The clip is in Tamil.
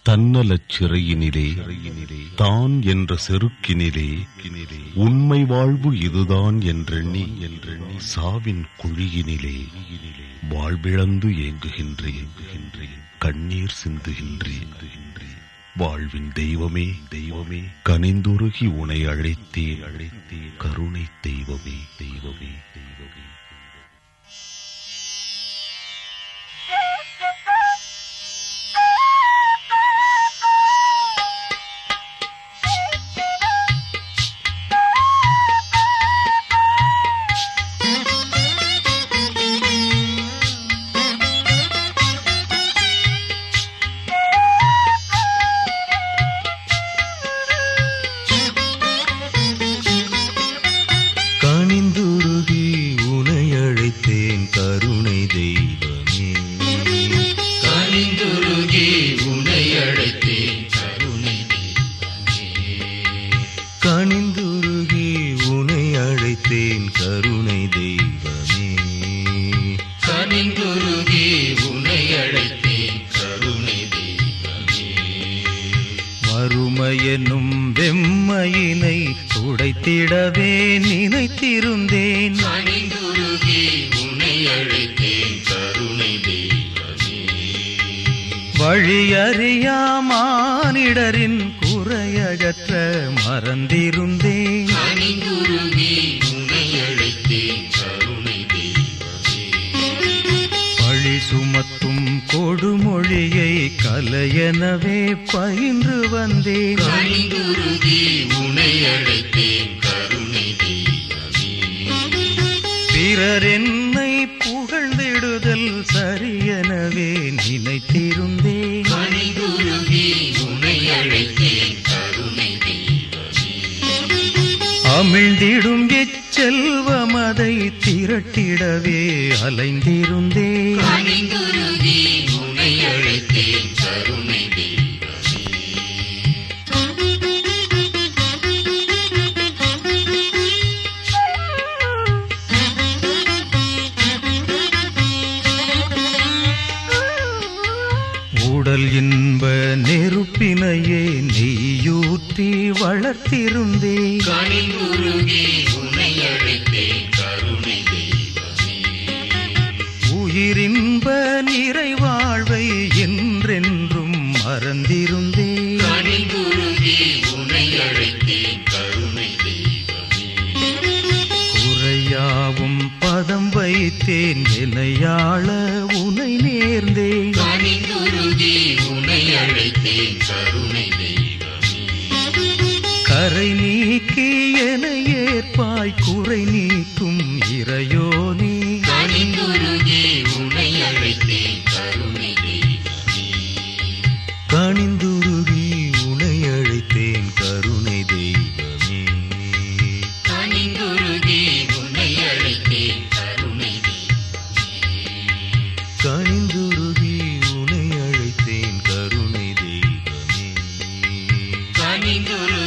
தன்னலச் சிறையினிலே தான் என்ற செருக்கினிலே உண்மை வாழ்வு இதுதான் என்றெண்ணி என்றெண்ணி சாவின் குழியினிலே வாழ்விழந்து ஏங்குகின்றேன் கண்ணீர் சிந்துகின்றேன் வாழ்வின் தெய்வமே தெய்வமே கனிந்துருகி உனை அழைத்தேன் அழைத்தேன் கருணை தெய்வமே தெய்வமே தெய்வமே கனிந்துருகி உனை அழைத்தேன் கருணை தெய்வமே கனிந்துருகி உன்னை அழைத்தேன் கருணை தெய்வமே கனிந்துருகி உனை அழைத்தேன் கருணை தெய்வமே கனிந்துருகி உன்னை அழைத்தேன் கருணை தெய்வமே வறுமையெனும் வெம்மையினை துடைத்திடவே நினைத்திருந்தேன் கனிந்துருகி உன்னை அழைத்தேன் கருணை தெய்வமே வழியறியா மானிடரின் குறையகற்ற மறந்திருந்தேன் கனிந்துருகி உன்னை அழைத்தேன் கருணை தெய்வமே பழி சுமத்தும் கொடுமொழியை கலையெனவே பயின்று வந்தேன் கனிந்துருகி உன்னை அழைத்தேன் கருணை தெய்வமே பிறர் என்னை புகழ்ந்திடுதல் சரியெனவே நினைத்திருந்தேன் கனிந்துருகி உன்னை அழைத்தேன் கருணை தெய்வமே அமிழ்ந்திடும் இச்செல்வம் அதை திரட்டிடவே அலைந்திருந்தேன் கனிந்துருகி உன்னை அழைத்தேன் கருணை தெய்வமே உடல் இன்ப நெருப்பினையே நெய்யூற்றி வளர்த்திருந்தேன் கனிந்துருகி உன்னை அழைத்தேன் கருணை தெய்வமே உயிரின்ப நிறைவாழ்வை என்றென்றும் மறந்திருந்தேன் கனிந்துருகி உன்னை அழைத்தேன் கருணை தெய்வமே குறையாவும் பதம் வைத்தேன் என்னையாள உனை நேர்ந்தேன் கனிந்துருகி உன்னை அழைத்தேன் கருணை தெய்வமே கரை நீக்கி என ஏற்பாய் குறை நீக்கும் இறையோனே கனிந்துருகி உன்னை அழைத்தேன் கருணை தெய்வமே கணிந்துருகி உனை அழைத்தேன் கருணை தெய்வமே கனிந்துருகி உன்னை அழைத்தேன் கருணை தெய்வமே கணிந்துருகி உனை அழைத்தேன் கருணை தெய்வமே கனிந்துருகி